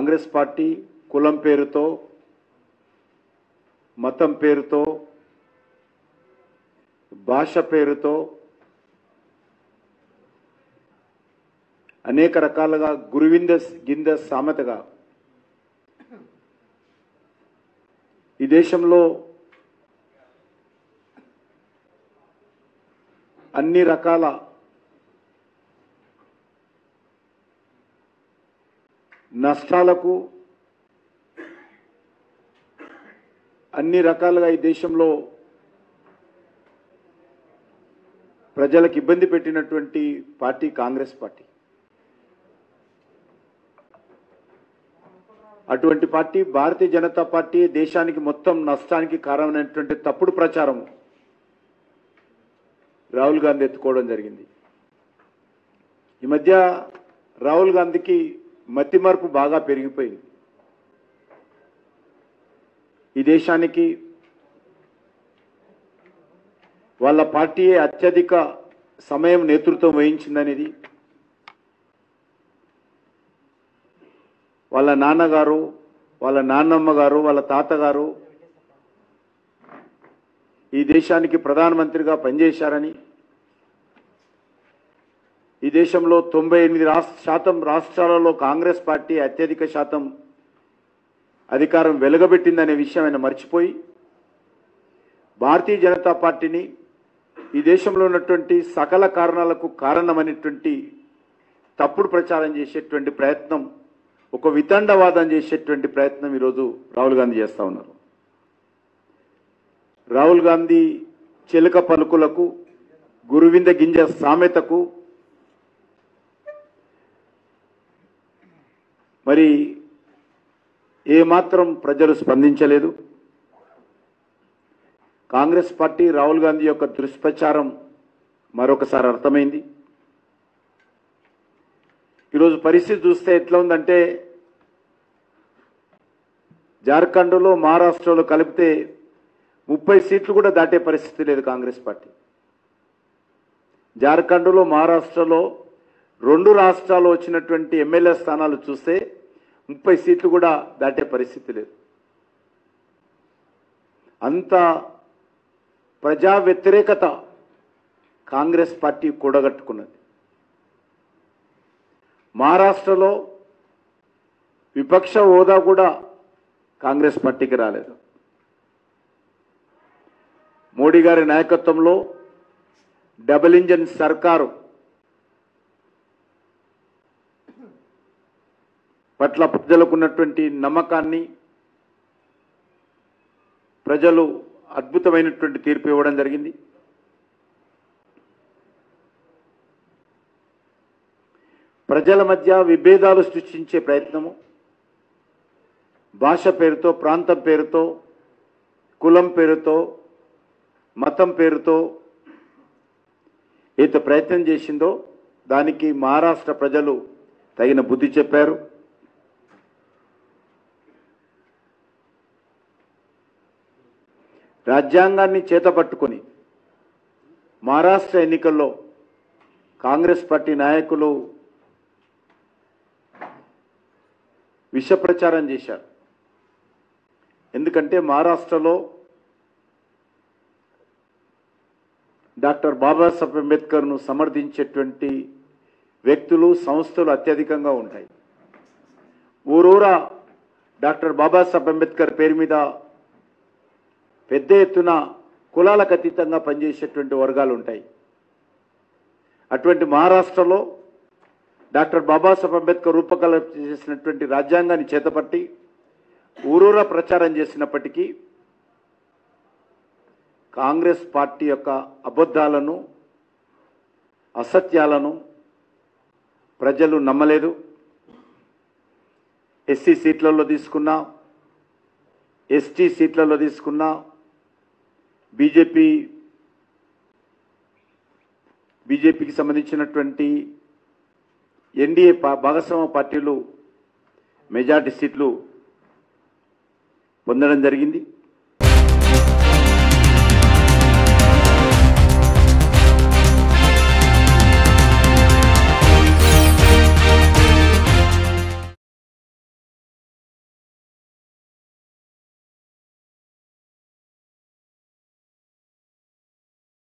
Congress party కులం పేరుతో మతం పేరుతో భాష పేరుతో అనేక రకాలుగా గురువింద గింద సామెతగా ఈ దేశంలో అన్ని రకాల నష్టాలకు అన్ని రకాలుగా ఈ దేశంలో ప్రజలకు ఇబ్బంది పెట్టినటువంటి పార్టీ కాంగ్రెస్ పార్టీ అటువంటి పార్టీ భారతీయ జనతా పార్టీ దేశానికి మొత్తం నష్టానికి కారణమైనటువంటి తప్పుడు ప్రచారం రాహుల్ గాంధీ ఎత్తుకోవడం జరిగింది ఈ మధ్య రాహుల్ గాంధీకి మతి మార్పు బాగా పెరిగిపోయింది ఈ దేశానికి వాళ్ళ పార్టీ అత్యధిక సమయం నేతృత్వం వహించిందనేది వాళ్ళ నాన్నగారు వాళ్ళ నాన్నమ్మ గారు వాళ్ళ తాతగారు ఈ దేశానికి ప్రధానమంత్రిగా పనిచేశారని ఈ దేశంలో తొంభై ఎనిమిది రాష్ట్ర శాతం రాష్ట్రాలలో కాంగ్రెస్ పార్టీ అత్యధిక శాతం అధికారం వెలగబెట్టిందనే విషయం ఆయన మర్చిపోయి భారతీయ జనతా పార్టీని ఈ దేశంలో ఉన్నటువంటి సకల కారణాలకు కారణమైనటువంటి తప్పుడు ప్రచారం చేసేటువంటి ప్రయత్నం ఒక వితండవాదం చేసేటువంటి ప్రయత్నం ఈరోజు రాహుల్ గాంధీ చేస్తా ఉన్నారు రాహుల్ గాంధీ చిలక పలుకులకు గురువింద గింజ సామెతకు మరి ఏమాత్రం ప్రజలు స్పందించలేదు కాంగ్రెస్ పార్టీ రాహుల్ గాంధీ యొక్క దుష్ప్రచారం మరొకసారి అర్థమైంది ఈరోజు పరిస్థితి చూస్తే ఎట్లా ఉందంటే జార్ఖండ్లో మహారాష్ట్రలో కలిపితే ముప్పై సీట్లు కూడా దాటే పరిస్థితి లేదు కాంగ్రెస్ పార్టీ జార్ఖండ్లో మహారాష్ట్రలో రెండు రాష్ట్రాలు వచ్చినటువంటి ఎమ్మెల్యే స్థానాలు చూస్తే ముప్పై సీట్లు కూడా దాటే పరిస్థితి లేదు అంత ప్రజా వ్యతిరేకత కాంగ్రెస్ పార్టీ కూడగట్టుకున్నది మహారాష్ట్రలో విపక్ష హోదా కూడా కాంగ్రెస్ పార్టీకి రాలేదు మోడీ గారి నాయకత్వంలో డబుల్ ఇంజన్ సర్కారు పట్ల ప్రజలకు ఉన్నటువంటి నమ్మకాన్ని ప్రజలు అద్భుతమైనటువంటి తీర్పు ఇవ్వడం జరిగింది ప్రజల మధ్య విభేదాలు సృష్టించే ప్రయత్నము భాష పేరుతో ప్రాంతం పేరుతో కులం పేరుతో మతం పేరుతో ఏత ప్రయత్నం చేసిందో దానికి మహారాష్ట్ర ప్రజలు తగిన బుద్ధి చెప్పారు రాజ్యాంగాన్ని చేతపట్టుకొని మహారాష్ట్ర ఎన్నికల్లో కాంగ్రెస్ పార్టీ నాయకులు విష ప్రచారం చేశారు ఎందుకంటే మహారాష్ట్రలో డాక్టర్ బాబాసాహెబ్ అంబేద్కర్ను సమర్థించేటువంటి వ్యక్తులు సంస్థలు అత్యధికంగా ఉంటాయి ఊరూరా డాక్టర్ బాబాసాహెబ్ అంబేద్కర్ పేరు మీద పెద్ద ఎత్తున కులాలకు అతీతంగా పనిచేసేటువంటి వర్గాలు ఉంటాయి అటువంటి మహారాష్ట్రలో డాక్టర్ బాబాసాహెబ్ అంబేద్కర్ రూపకల్పన చేసినటువంటి రాజ్యాంగాన్ని చేతపట్టి ఊరూరా ప్రచారం చేసినప్పటికీ కాంగ్రెస్ పార్టీ యొక్క అబద్ధాలను అసత్యాలను ప్రజలు నమ్మలేదు ఎస్సీ సీట్లలో తీసుకున్నా ఎస్టీ సీట్లలో తీసుకున్నా బీజేపీ బీజేపీకి సంబంధించినటువంటి ఎన్డీఏ పా- భాగస్వామ్య పార్టీలు మెజార్టీ సీట్లు పొందడం జరిగింది